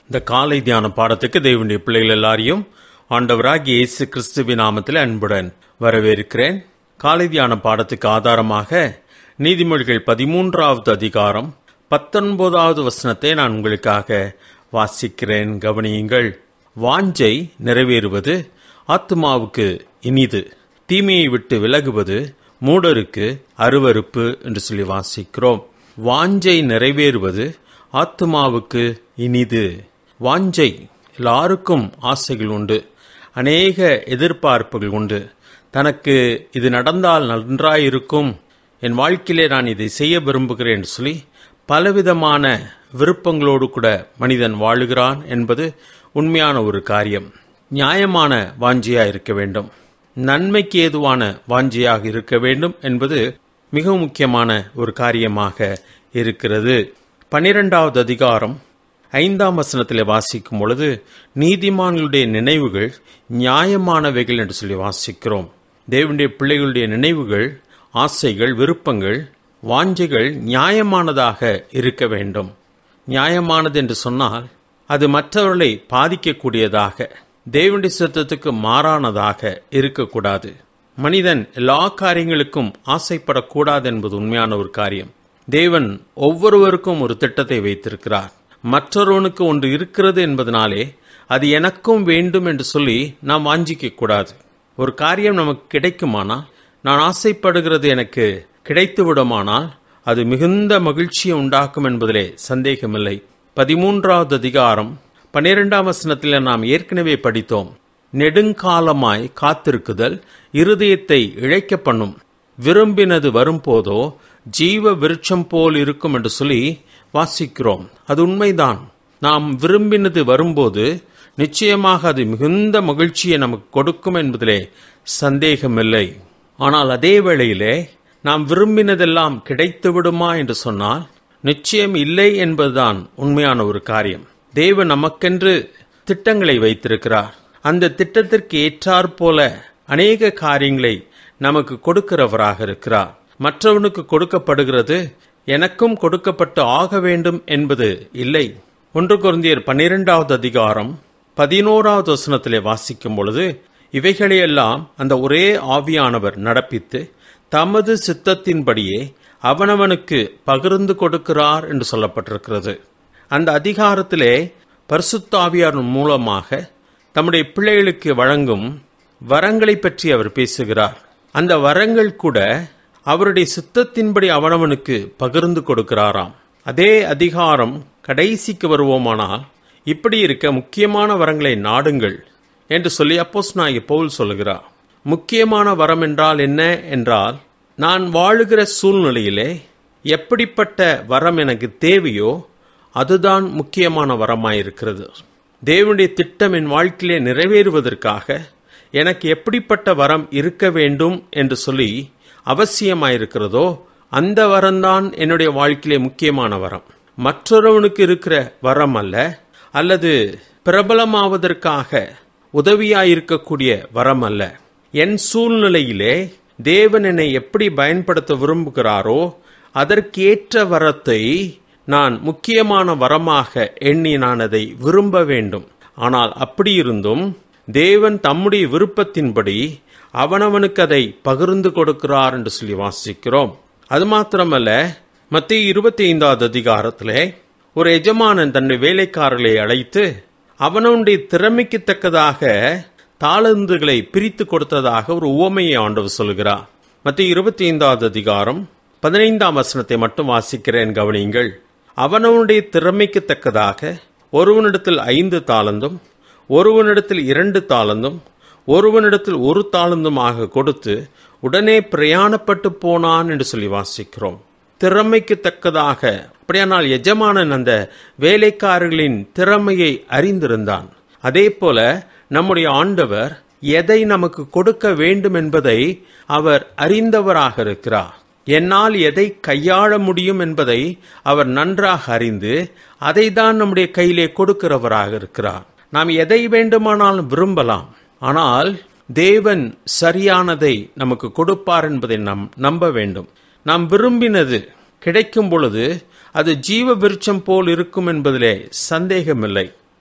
இந்த காலை தியான பாடத்துக்கு தேவனுடைய பிள்ளைகள் எல்லாரையும் ஆண்டவராகிய இயேசு கிறிஸ்துவின் நாமத்தில் அன்புடன் வரவேற்கிறேன் காலை தியான பாடத்துக்கு ஆதாரமாக நீதிமொழிகள் பதிமூன்றாவது அதிகாரம் பத்தொன்பதாவது வசனத்தை நான் உங்களுக்காக வாசிக்கிறேன் கவனியுங்கள் வாஞ்சை நிறைவேறுவது ஆத்மாவுக்கு இனிது தீமையை விட்டு விலகுவது மூடருக்கு அருவருப்பு என்று சொல்லி வாசிக்கிறோம் வாஞ்சை நிறைவேறுவது ஆத்மாவுக்கு இனிது வாஞ்சை எல்லாருக்கும் ஆசைகள் உண்டு அநேக எதிர்பார்ப்புகள் உண்டு தனக்கு இது நடந்தால் நன்றாயிருக்கும் என் வாழ்க்கையிலே நான் இதை செய்ய விரும்புகிறேன் என்று சொல்லி பலவிதமான விருப்பங்களோடு கூட மனிதன் வாழுகிறான் என்பது உண்மையான ஒரு காரியம் நியாயமான வாஞ்சியா இருக்க வேண்டும் நன்மைக்கு ஏதுவான வாஞ்சியாக இருக்க வேண்டும் என்பது மிக முக்கியமான ஒரு காரியமாக இருக்கிறது பனிரெண்டாவது அதிகாரம் ஐந்தாம் வசனத்தில் வாசிக்கும் பொழுது நீதிமான்களுடைய நினைவுகள் நியாயமானவைகள் என்று சொல்லி வாசிக்கிறோம் தேவனுடைய பிள்ளைகளுடைய நினைவுகள் ஆசைகள் விருப்பங்கள் வாஞ்சைகள் நியாயமானதாக இருக்க வேண்டும் நியாயமானது என்று சொன்னால் அது மற்றவர்களை பாதிக்கக்கூடியதாக தேவனுடைய சித்தத்துக்கு மாறானதாக இருக்கக்கூடாது மனிதன் எல்லா காரியங்களுக்கும் ஆசைப்படக்கூடாது என்பது உண்மையான ஒரு காரியம் தேவன் ஒவ்வொருவருக்கும் ஒரு திட்டத்தை வைத்திருக்கிறார் மற்றொருவனுக்கு ஒன்று இருக்கிறது என்பதனாலே அது எனக்கும் வேண்டும் என்று சொல்லி நாம் வாஞ்சிக்க கூடாது ஒரு காரியம் நமக்கு கிடைக்குமானால் நான் ஆசைப்படுகிறது எனக்கு கிடைத்து விடுமானால் அது மிகுந்த மகிழ்ச்சியை உண்டாக்கும் என்பதிலே சந்தேகமில்லை பதிமூன்றாவது அதிகாரம் பன்னிரெண்டாம் வசனத்தில் நாம் ஏற்கனவே படித்தோம் நெடுங்காலமாய் காத்திருக்குதல் இருதயத்தை இழைக்க பண்ணும் விரும்பினது வரும்போதோ ஜீவ விருட்சம் போல் இருக்கும் என்று சொல்லி வாசிக்கிறோம் அது உண்மைதான் நாம் விரும்பினது வரும்போது நிச்சயமாக அது மிகுந்த மகிழ்ச்சியை நமக்கு கொடுக்கும் என்பதிலே சந்தேகமில்லை ஆனால் அதே வேளையிலே நாம் விரும்பினதெல்லாம் கிடைத்து விடுமா என்று சொன்னால் நிச்சயம் இல்லை என்பதுதான் உண்மையான ஒரு காரியம் தேவன் நமக்கென்று திட்டங்களை வைத்திருக்கிறார் அந்த திட்டத்திற்கு ஏற்றாற் போல அநேக காரியங்களை நமக்கு கொடுக்கிறவராக இருக்கிறார் மற்றவனுக்கு கொடுக்கப்படுகிறது எனக்கும் கொடுக்கப்பட்டு ஆக வேண்டும் என்பது இல்லை ஒன்று குருந்தியர் பன்னிரெண்டாவது அதிகாரம் பதினோராவது வசனத்திலே வாசிக்கும் பொழுது இவைகளையெல்லாம் அந்த ஒரே ஆவியானவர் நடப்பித்து தமது சித்தத்தின்படியே அவனவனுக்கு பகிர்ந்து கொடுக்கிறார் என்று சொல்லப்பட்டிருக்கிறது அந்த அதிகாரத்திலே பரிசுத்தாவியார் மூலமாக தம்முடைய பிள்ளைகளுக்கு வழங்கும் வரங்களை பற்றி அவர் பேசுகிறார் அந்த வரங்கள் கூட அவருடைய சித்தத்தின்படி அவனவனுக்கு பகிர்ந்து கொடுக்கிறாராம் அதே அதிகாரம் கடைசிக்கு வருவோமானால் இப்படி இருக்க முக்கியமான வரங்களை நாடுங்கள் என்று சொல்லி அப்போஸ் நான் பவுல் சொல்லுகிறார் முக்கியமான வரம் என்றால் என்ன என்றால் நான் வாழுகிற சூழ்நிலையிலே எப்படிப்பட்ட வரம் எனக்கு தேவையோ அதுதான் முக்கியமான வரமாயிருக்கிறது தேவனுடைய திட்டம் என் வாழ்க்கையிலே நிறைவேறுவதற்காக எனக்கு எப்படிப்பட்ட வரம் இருக்க வேண்டும் என்று சொல்லி அவசியமாயிருக்கிறதோ அந்த வரம்தான் என்னுடைய வாழ்க்கையிலே முக்கியமான வரம் மற்றொருவனுக்கு இருக்கிற வரம் அல்ல அல்லது பிரபலமாவதற்காக உதவியாயிருக்கக்கூடிய வரம் அல்ல என் சூழ்நிலையிலே தேவன் என்னை எப்படி பயன்படுத்த விரும்புகிறாரோ அதற்கேற்ற வரத்தை நான் முக்கியமான வரமாக எண்ணி நான் அதை விரும்ப வேண்டும் ஆனால் அப்படி இருந்தும் தேவன் தம்முடைய விருப்பத்தின்படி அவனவனுக்கு அதை பகிர்ந்து கொடுக்கிறார் என்று சொல்லி வாசிக்கிறோம் அது மாத்திரமல்ல மத்திய இருபத்தி ஐந்தாவது அதிகாரத்திலே ஒரு எஜமானன் தன்னுடைய வேலைக்காரர்களை அழைத்து அவனுடைய திறமைக்கு தக்கதாக தாளந்துகளை பிரித்து கொடுத்ததாக ஒரு உவமையை ஆண்டவர் சொல்கிறார் மத்திய இருபத்தி ஐந்தாவது அதிகாரம் பதினைந்தாம் வசனத்தை மட்டும் வாசிக்கிறேன் கவனியுங்கள் அவனவனுடைய திறமைக்கு தக்கதாக ஒருவனிடத்தில் ஐந்து தாளந்தும் ஒருவனிடத்தில் இரண்டு தாளந்தும் ஒருவனிடத்தில் ஒரு தாளந்துமாக கொடுத்து உடனே பிரயாணப்பட்டு போனான் என்று சொல்லி வாசிக்கிறோம் திறமைக்கு தக்கதாக அப்படியானால் எஜமானன் அந்த வேலைக்காரர்களின் திறமையை அறிந்திருந்தான் அதே போல நம்முடைய ஆண்டவர் எதை நமக்கு கொடுக்க வேண்டும் என்பதை அவர் அறிந்தவராக இருக்கிறார் என்னால் எதை கையாள முடியும் என்பதை அவர் நன்றாக அறிந்து அதை தான் நம்முடைய கையிலே கொடுக்கிறவராக இருக்கிறார் நாம் எதை வேண்டுமானாலும் விரும்பலாம் ஆனால் தேவன் சரியானதை நமக்கு கொடுப்பார் என்பதை நாம் நம்ப வேண்டும் நாம் விரும்பினது கிடைக்கும் பொழுது அது ஜீவ விருட்சம் போல் இருக்கும் என்பதிலே சந்தேகமில்லை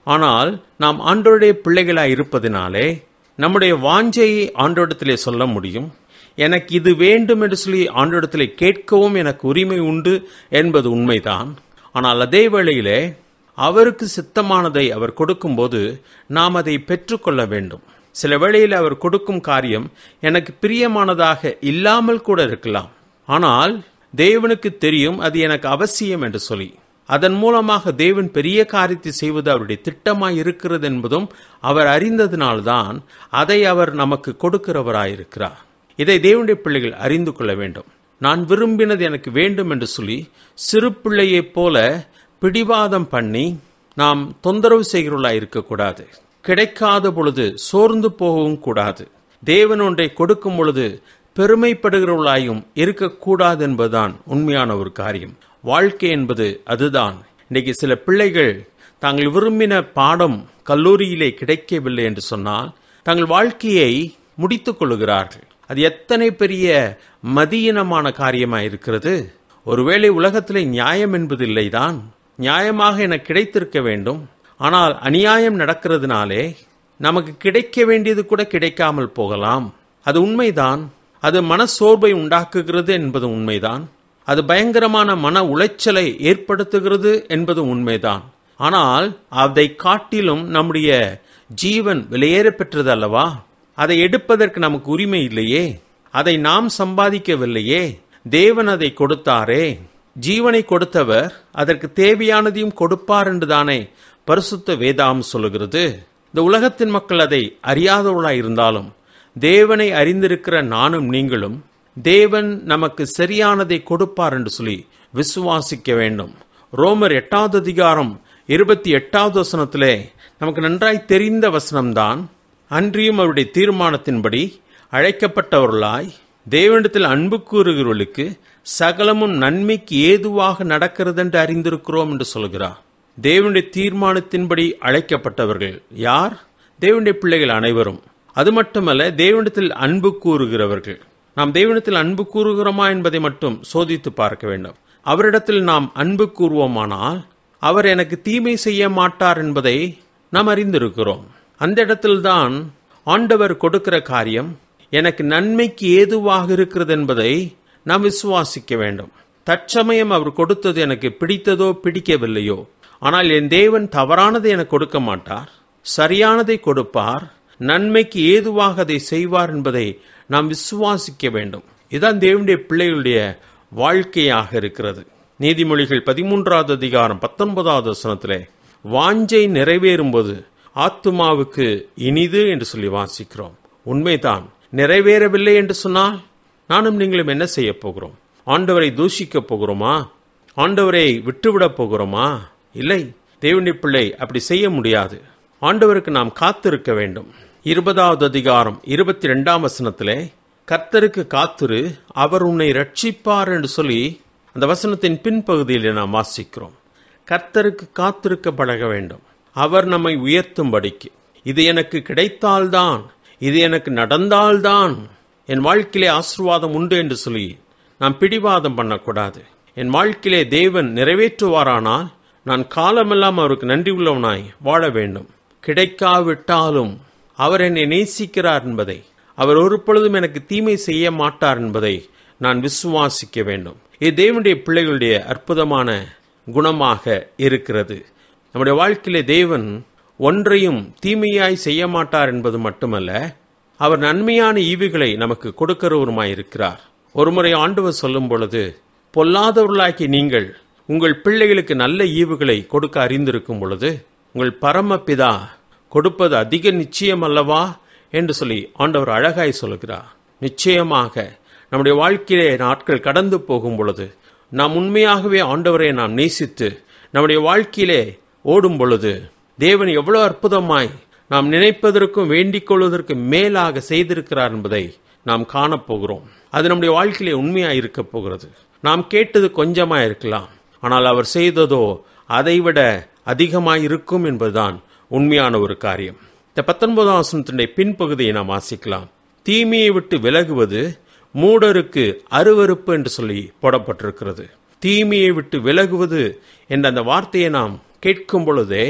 ஆனால் நாம் ஆண்டோருடைய பிள்ளைகளாய் இருப்பதினாலே நம்முடைய வாஞ்சையை ஆண்டோடத்திலே சொல்ல முடியும் எனக்கு இது வேண்டும் என்று சொல்லி ஆண்டோடத்திலே கேட்கவும் எனக்கு உரிமை உண்டு என்பது உண்மைதான் ஆனால் அதே வேளையிலே அவருக்கு சித்தமானதை அவர் கொடுக்கும்போது நாம் அதை பெற்றுக்கொள்ள வேண்டும் சில வேளையில் அவர் கொடுக்கும் காரியம் எனக்கு பிரியமானதாக இல்லாமல் கூட இருக்கலாம் ஆனால் தேவனுக்கு தெரியும் அது எனக்கு அவசியம் என்று சொல்லி அதன் மூலமாக தேவன் பெரிய காரியத்தை செய்வது அவருடைய திட்டமாய் இருக்கிறது என்பதும் அவர் அறிந்ததினால்தான் அதை அவர் நமக்கு கொடுக்கிறவராயிருக்கிறார் இதை தேவனுடைய பிள்ளைகள் அறிந்து கொள்ள வேண்டும் நான் விரும்பினது எனக்கு வேண்டும் என்று சொல்லி சிறு பிள்ளையைப் போல பிடிவாதம் பண்ணி நாம் தொந்தரவு செய்கிறவர்களாய் இருக்கக்கூடாது கிடைக்காத பொழுது சோர்ந்து போகவும் கூடாது தேவன் ஒன்றை கொடுக்கும் பொழுது பெருமைப்படுகிறவர்களாயும் இருக்கக்கூடாது என்பதுதான் உண்மையான ஒரு காரியம் வாழ்க்கை என்பது அதுதான் இன்னைக்கு சில பிள்ளைகள் தாங்கள் விரும்பின பாடம் கல்லூரியிலே கிடைக்கவில்லை என்று சொன்னால் தங்கள் வாழ்க்கையை முடித்துக் கொள்ளுகிறார்கள் அது எத்தனை பெரிய மதியினமான காரியமாக இருக்கிறது ஒருவேளை உலகத்திலே நியாயம் என்பது இல்லைதான் நியாயமாக எனக்கு கிடைத்திருக்க வேண்டும் ஆனால் அநியாயம் நடக்கிறதுனாலே நமக்கு கிடைக்க வேண்டியது கூட கிடைக்காமல் போகலாம் அது உண்மைதான் அது மனசோர்வை உண்டாக்குகிறது என்பது உண்மைதான் அது பயங்கரமான மன உளைச்சலை ஏற்படுத்துகிறது என்பது உண்மைதான் ஆனால் அதை காட்டிலும் நம்முடைய ஜீவன் வெளியேற பெற்றது அல்லவா அதை எடுப்பதற்கு நமக்கு உரிமை இல்லையே அதை நாம் சம்பாதிக்கவில்லையே தேவன் அதை கொடுத்தாரே ஜீவனை கொடுத்தவர் அதற்கு தேவையானதையும் கொடுப்பார் என்றுதானே பரிசுத்த வேதாம் சொல்லுகிறது இந்த உலகத்தின் மக்கள் அதை அறியாதவர்களாய் இருந்தாலும் தேவனை அறிந்திருக்கிற நானும் நீங்களும் தேவன் நமக்கு சரியானதை கொடுப்பார் என்று சொல்லி விசுவாசிக்க வேண்டும் ரோமர் எட்டாவது அதிகாரம் இருபத்தி எட்டாவது வசனத்திலே நமக்கு நன்றாய் தெரிந்த வசனம்தான் அன்றியும் அவருடைய தீர்மானத்தின்படி அழைக்கப்பட்டவர்களாய் தேவனிடத்தில் அன்பு கூறுகிறவர்களுக்கு சகலமும் நன்மைக்கு ஏதுவாக நடக்கிறது என்று அறிந்திருக்கிறோம் என்று சொல்கிறார் தேவனுடைய தீர்மானத்தின்படி அழைக்கப்பட்டவர்கள் யார் தேவனுடைய பிள்ளைகள் அனைவரும் அது மட்டுமல்ல தேவனிடத்தில் அன்பு கூறுகிறவர்கள் நாம் தேவனிடத்தில் அன்பு கூறுகிறோமா என்பதை மட்டும் சோதித்து பார்க்க வேண்டும் அவரிடத்தில் நாம் அன்பு கூறுவோமானால் அவர் எனக்கு தீமை செய்ய மாட்டார் என்பதை நாம் அறிந்திருக்கிறோம் அந்த இடத்தில்தான் ஆண்டவர் கொடுக்கிற காரியம் எனக்கு நன்மைக்கு ஏதுவாக இருக்கிறது என்பதை நாம் விசுவாசிக்க வேண்டும் தற்சமயம் அவர் கொடுத்தது எனக்கு பிடித்ததோ பிடிக்கவில்லையோ ஆனால் என் தேவன் தவறானதை எனக்கு கொடுக்க மாட்டார் சரியானதை கொடுப்பார் நன்மைக்கு ஏதுவாக அதை செய்வார் என்பதை நாம் விசுவாசிக்க வேண்டும் இதுதான் தேவனுடைய பிள்ளைகளுடைய வாழ்க்கையாக இருக்கிறது நீதிமொழிகள் பதிமூன்றாவது அதிகாரம் பத்தொன்பதாவது வசனத்திலே வாஞ்சை நிறைவேறும்போது ஆத்துமாவுக்கு இனிது என்று சொல்லி வாசிக்கிறோம் உண்மைதான் நிறைவேறவில்லை என்று சொன்னால் நானும் நீங்களும் என்ன செய்ய போகிறோம் ஆண்டவரை தூஷிக்க போகிறோமா ஆண்டவரை விட்டுவிடப் போகிறோமா இல்லை தேவனுடைய பிள்ளை அப்படி செய்ய முடியாது ஆண்டவருக்கு நாம் காத்திருக்க வேண்டும் இருபதாவது அதிகாரம் இருபத்தி ரெண்டாம் வசனத்திலே கர்த்தருக்கு காத்திரு அவர் உன்னை ரட்சிப்பார் என்று சொல்லி அந்த வசனத்தின் பின்பகுதியில் நாம் வாசிக்கிறோம் கர்த்தருக்கு காத்திருக்க பழக வேண்டும் அவர் நம்மை உயர்த்தும்படிக்கு இது எனக்கு கிடைத்தால்தான் இது எனக்கு நடந்தால்தான் என் வாழ்க்கையிலே ஆசிர்வாதம் உண்டு என்று சொல்லி நாம் பிடிவாதம் பண்ணக்கூடாது என் வாழ்க்கையிலே தேவன் நிறைவேற்றுவாரானால் நான் காலமெல்லாம் அவருக்கு நன்றி உள்ளவனாய் வாழ வேண்டும் கிடைக்காவிட்டாலும் அவர் என்னை நேசிக்கிறார் என்பதை அவர் ஒரு பொழுதும் எனக்கு தீமை செய்ய மாட்டார் என்பதை நான் விசுவாசிக்க வேண்டும் இது தேவனுடைய பிள்ளைகளுடைய அற்புதமான குணமாக இருக்கிறது நம்முடைய வாழ்க்கையிலே தேவன் ஒன்றையும் தீமையாய் செய்ய மாட்டார் என்பது மட்டுமல்ல அவர் நன்மையான ஈவுகளை நமக்கு கொடுக்கிறவருமாய் இருக்கிறார் ஒருமுறை ஆண்டவர் சொல்லும் பொழுது பொல்லாதவர்களாக்கி நீங்கள் உங்கள் பிள்ளைகளுக்கு நல்ல ஈவுகளை கொடுக்க அறிந்திருக்கும் பொழுது உங்கள் பரமபிதா கொடுப்பது அதிக நிச்சயம் அல்லவா என்று சொல்லி ஆண்டவர் அழகாய் சொல்கிறார் நிச்சயமாக நம்முடைய வாழ்க்கையிலே நாட்கள் கடந்து போகும் பொழுது நாம் உண்மையாகவே ஆண்டவரை நாம் நேசித்து நம்முடைய வாழ்க்கையிலே ஓடும் பொழுது தேவன் எவ்வளவு அற்புதமாய் நாம் நினைப்பதற்கும் வேண்டிக் கொள்வதற்கு மேலாக செய்திருக்கிறார் என்பதை நாம் காணப்போகிறோம் அது நம்முடைய வாழ்க்கையிலே உண்மையாய் இருக்க போகிறது நாம் கேட்டது கொஞ்சமா இருக்கலாம் ஆனால் அவர் செய்ததோ அதைவிட அதிகமாய் இருக்கும் என்பதுதான் உண்மையான ஒரு காரியம் இந்த பத்தொன்பதாம் வசனத்தினுடைய பின்பகுதியை நாம் வாசிக்கலாம் தீமையை விட்டு விலகுவது மூடருக்கு அருவருப்பு என்று சொல்லி போடப்பட்டிருக்கிறது தீமையை விட்டு விலகுவது என்ற அந்த வார்த்தையை நாம் கேட்கும் பொழுதே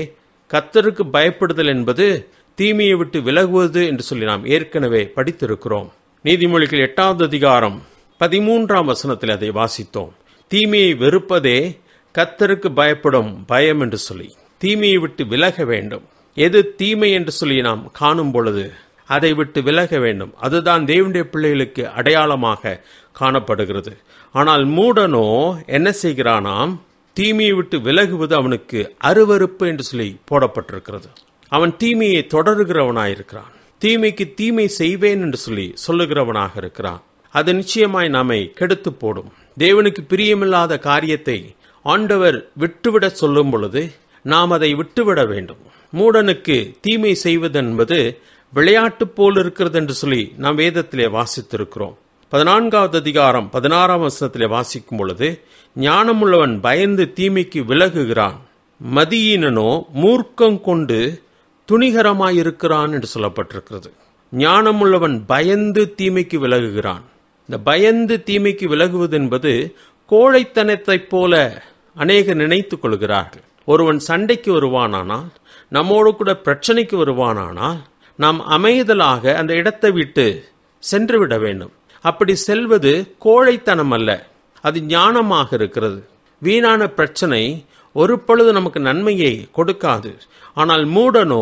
கத்தருக்கு பயப்படுதல் என்பது தீமையை விட்டு விலகுவது என்று சொல்லி நாம் ஏற்கனவே படித்திருக்கிறோம் நீதிமொழிகள் எட்டாவது அதிகாரம் பதிமூன்றாம் வசனத்தில் அதை வாசித்தோம் தீமையை வெறுப்பதே கத்தருக்கு பயப்படும் பயம் என்று சொல்லி தீமையை விட்டு விலக வேண்டும் எது தீமை என்று சொல்லி நாம் காணும் பொழுது அதை விட்டு விலக வேண்டும் அதுதான் தேவனுடைய பிள்ளைகளுக்கு அடையாளமாக காணப்படுகிறது ஆனால் மூடனோ என்ன செய்கிறானாம் தீமையை விட்டு விலகுவது அவனுக்கு அருவருப்பு என்று சொல்லி போடப்பட்டிருக்கிறது அவன் தீமையை தொடருகிறவனாயிருக்கிறான் தீமைக்கு தீமை செய்வேன் என்று சொல்லி சொல்லுகிறவனாக இருக்கிறான் அது நிச்சயமாய் நம்மை கெடுத்து போடும் தேவனுக்கு பிரியமில்லாத காரியத்தை ஆண்டவர் விட்டுவிட சொல்லும் பொழுது நாம் அதை விட்டுவிட வேண்டும் மூடனுக்கு தீமை செய்வது என்பது விளையாட்டு போல் இருக்கிறது என்று சொல்லி நாம் வேதத்திலே வாசித்திருக்கிறோம் பதினான்காவது அதிகாரம் பதினாறாம் வசனத்திலே வாசிக்கும் பொழுது ஞானமுள்ளவன் பயந்து தீமைக்கு விலகுகிறான் மதியினனோ மூர்க்கம் கொண்டு துணிகரமாயிருக்கிறான் என்று சொல்லப்பட்டிருக்கிறது ஞானமுள்ளவன் பயந்து தீமைக்கு விலகுகிறான் இந்த பயந்து தீமைக்கு விலகுவது என்பது கோழைத்தனத்தைப் போல அநேக நினைத்துக் கொள்கிறார்கள் ஒருவன் சண்டைக்கு வருவானானால் நம்மோடு கூட பிரச்சனைக்கு வருவானானால் நாம் அமைதலாக அந்த இடத்தை விட்டு சென்று விட வேண்டும் அப்படி செல்வது கோழைத்தனம் அல்ல அது ஞானமாக இருக்கிறது வீணான பிரச்சனை ஒரு பொழுது நமக்கு நன்மையை கொடுக்காது ஆனால் மூடனோ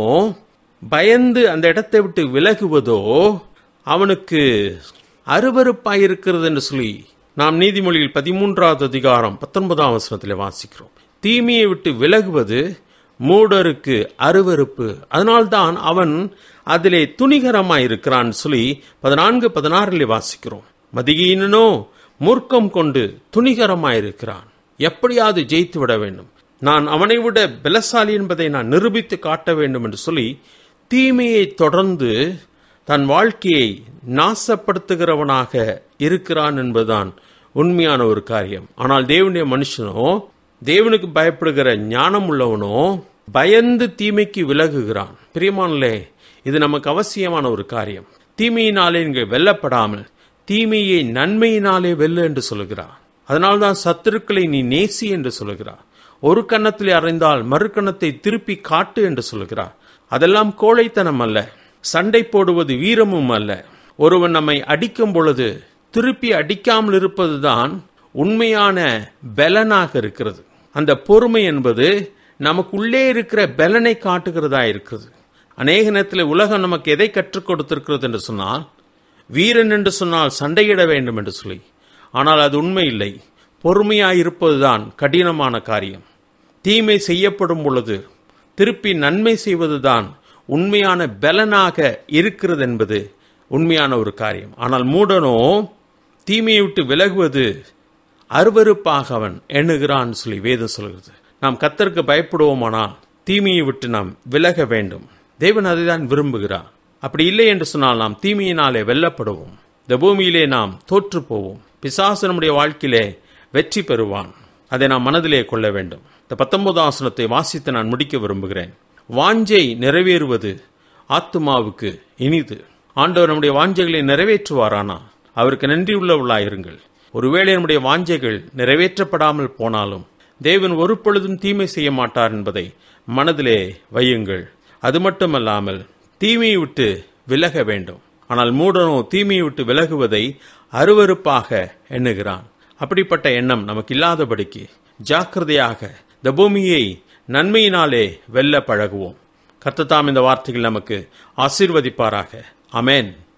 பயந்து அந்த இடத்தை விட்டு விலகுவதோ அவனுக்கு அருவருப்பாயிருக்கிறது என்று சொல்லி நாம் நீதிமொழியில் பதிமூன்றாவது அதிகாரம் பத்தொன்பதாம் வசனத்தில் வாசிக்கிறோம் தீமையை விட்டு விலகுவது மூடருக்கு அருவருப்பு அதனால்தான் அவன் அதிலே துணிகரமாயிருக்கிறான் சொல்லி பதினான்கு பதினாறில் வாசிக்கிறோம் மதியீனனோ மூர்க்கம் கொண்டு துணிகரமாயிருக்கிறான் எப்படியாவது ஜெயித்து விட வேண்டும் நான் அவனை விட பலசாலி என்பதை நான் நிரூபித்து காட்ட வேண்டும் என்று சொல்லி தீமையை தொடர்ந்து தன் வாழ்க்கையை நாசப்படுத்துகிறவனாக இருக்கிறான் என்பதுதான் உண்மையான ஒரு காரியம் ஆனால் தேவனுடைய மனுஷனோ தேவனுக்கு பயப்படுகிற ஞானம் உள்ளவனோ பயந்து தீமைக்கு விலகுகிறான் பிரியமானலே இது நமக்கு அவசியமான ஒரு காரியம் தீமையினாலே இங்கே வெல்லப்படாமல் தீமையை நன்மையினாலே வெல்ல என்று சொல்லுகிறார் அதனால்தான் சத்துருக்களை நீ நேசி என்று சொல்லுகிறார் ஒரு கன்னத்திலே அறைந்தால் மறு கன்னத்தை திருப்பி காட்டு என்று சொல்லுகிறார் அதெல்லாம் கோழைத்தனம் அல்ல சண்டை போடுவது வீரமும் அல்ல ஒருவன் நம்மை அடிக்கும் பொழுது திருப்பி அடிக்காமல் இருப்பதுதான் உண்மையான பலனாக இருக்கிறது அந்த பொறுமை என்பது நமக்குள்ளே இருக்கிற பலனை காட்டுகிறதா இருக்கிறது அநேக நேரத்தில் உலகம் நமக்கு எதை கற்றுக் கொடுத்திருக்கிறது என்று சொன்னால் வீரன் என்று சொன்னால் சண்டையிட வேண்டும் என்று சொல்லி ஆனால் அது உண்மை இல்லை பொறுமையாய் இருப்பதுதான் கடினமான காரியம் தீமை செய்யப்படும் பொழுது திருப்பி நன்மை செய்வதுதான் உண்மையான பலனாக இருக்கிறது என்பது உண்மையான ஒரு காரியம் ஆனால் மூடனோ தீமையை விட்டு விலகுவது அருவருப்பாக அவன் எண்ணுகிறான் சொல்லி வேதம் சொல்கிறது நாம் கத்தருக்கு பயப்படுவோமானால் தீமையை விட்டு நாம் விலக வேண்டும் தேவன் அதைதான் விரும்புகிறார் அப்படி இல்லை என்று சொன்னால் நாம் தீமையினாலே வெல்லப்படுவோம் இந்த பூமியிலே நாம் தோற்று போவோம் பிசாசு நம்முடைய வாழ்க்கையிலே வெற்றி பெறுவான் அதை நாம் மனதிலே கொள்ள வேண்டும் இந்த பத்தொன்பதாம் ஆசனத்தை வாசித்து நான் முடிக்க விரும்புகிறேன் வாஞ்சை நிறைவேறுவது ஆத்துமாவுக்கு இனிது ஆண்டவர் நம்முடைய வாஞ்சைகளை நிறைவேற்றுவாரானா அவருக்கு நன்றியுள்ளவர்களாயிருங்கள் ஒருவேளை நம்முடைய வாஞ்சைகள் நிறைவேற்றப்படாமல் போனாலும் தேவன் ஒரு பொழுதும் தீமை செய்ய மாட்டார் என்பதை மனதிலே வையுங்கள் அது மட்டுமல்லாமல் தீமையை விட்டு விலக வேண்டும் ஆனால் மூடனோ தீமையை விட்டு விலகுவதை அருவருப்பாக எண்ணுகிறான் அப்படிப்பட்ட எண்ணம் நமக்கு இல்லாதபடிக்கு ஜாக்கிரதையாக இந்த பூமியை நன்மையினாலே வெல்ல பழகுவோம் கர்த்தத்தாம் இந்த வார்த்தைகள் நமக்கு ஆசீர்வதிப்பாராக அமேன்